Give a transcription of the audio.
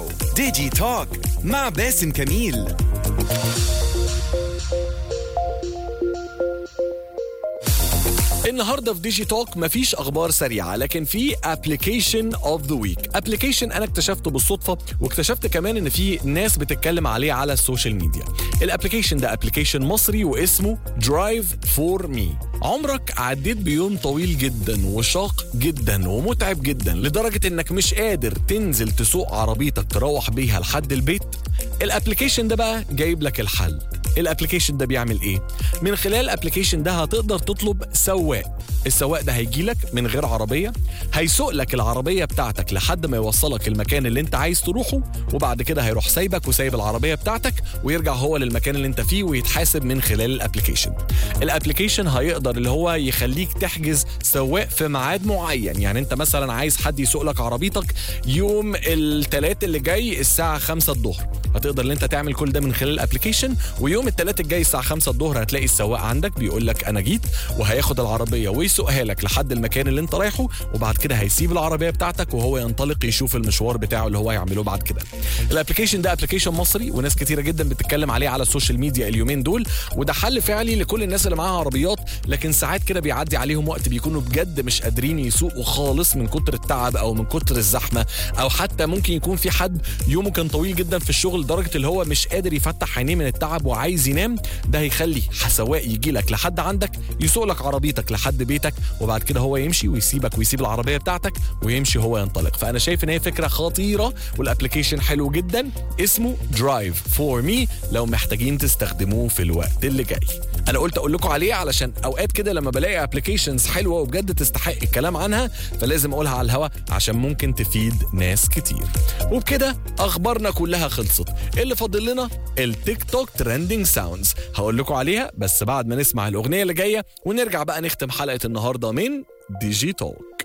ديجي توك مع باسم كميل النهارده في ديجي توك مفيش اخبار سريعه لكن في ابلكيشن اوف ذا ويك ابلكيشن انا اكتشفته بالصدفه واكتشفت كمان ان في ناس بتتكلم عليه على السوشيال ميديا الابلكيشن ده ابلكيشن مصري واسمه درايف فور مي عمرك عديت بيوم طويل جدا وشاق جدا ومتعب جدا لدرجه انك مش قادر تنزل تسوق عربيتك تروح بيها لحد البيت الابلكيشن ده بقى جايب لك الحل الابلكيشن ده بيعمل ايه من خلال الابلكيشن ده هتقدر تطلب سواق السواق ده هيجي لك من غير عربيه هيسوق لك العربيه بتاعتك لحد ما يوصلك المكان اللي انت عايز تروحه وبعد كده هيروح سايبك وسايب العربيه بتاعتك ويرجع هو للمكان اللي انت فيه ويتحاسب من خلال الابلكيشن الابلكيشن هيقدر اللي هو يخليك تحجز سواق في ميعاد معين يعني انت مثلا عايز حد يسوق لك عربيتك يوم الثلاث اللي جاي الساعه 5 الظهر هتقدر ان انت تعمل كل ده من خلال الابلكيشن ويوم الثلاث الجاي الساعه 5 الظهر هتلاقي السواق عندك بيقول لك انا جيت وهياخد العربيه ويسوقها لك لحد المكان اللي انت رايحه وبعد كده هيسيب العربيه بتاعتك وهو ينطلق يشوف المشوار بتاعه اللي هو هيعمله بعد كده الابلكيشن ده ابلكيشن مصري وناس كتيره جدا بتتكلم عليه على السوشيال ميديا اليومين دول وده حل فعلي لكل الناس اللي معاها عربيات لكن ساعات كده بيعدي عليهم وقت بيكونوا بجد مش قادرين يسوقوا خالص من كتر التعب او من كتر الزحمه او حتى ممكن يكون في حد يومه كان طويل جدا في الشغل لدرجه اللي هو مش قادر يفتح عينيه من التعب وعايز ينام ده هيخلي سواق يجي لك لحد عندك يسوق لك عربيتك لحد بيتك وبعد كده هو يمشي ويسيبك ويسيب العربيه بتاعتك ويمشي هو ينطلق فانا شايف ان هي فكره خطيره والابلكيشن حلو جدا اسمه درايف فور مي لو محتاجين تستخدموه في الوقت اللي جاي انا قلت اقول لكم عليه علشان اوقات كده لما بلاقي ابلكيشنز حلوه وبجد تستحق الكلام عنها فلازم اقولها على الهوا عشان ممكن تفيد ناس كتير وبكده اخبارنا كلها خلصت اللي فاضل لنا التيك توك ترندنج ساوندز هقول لكم عليها بس بعد ما نسمع الاغنيه اللي جايه ونرجع بقى نختم حلقه النهارده من ديجي توك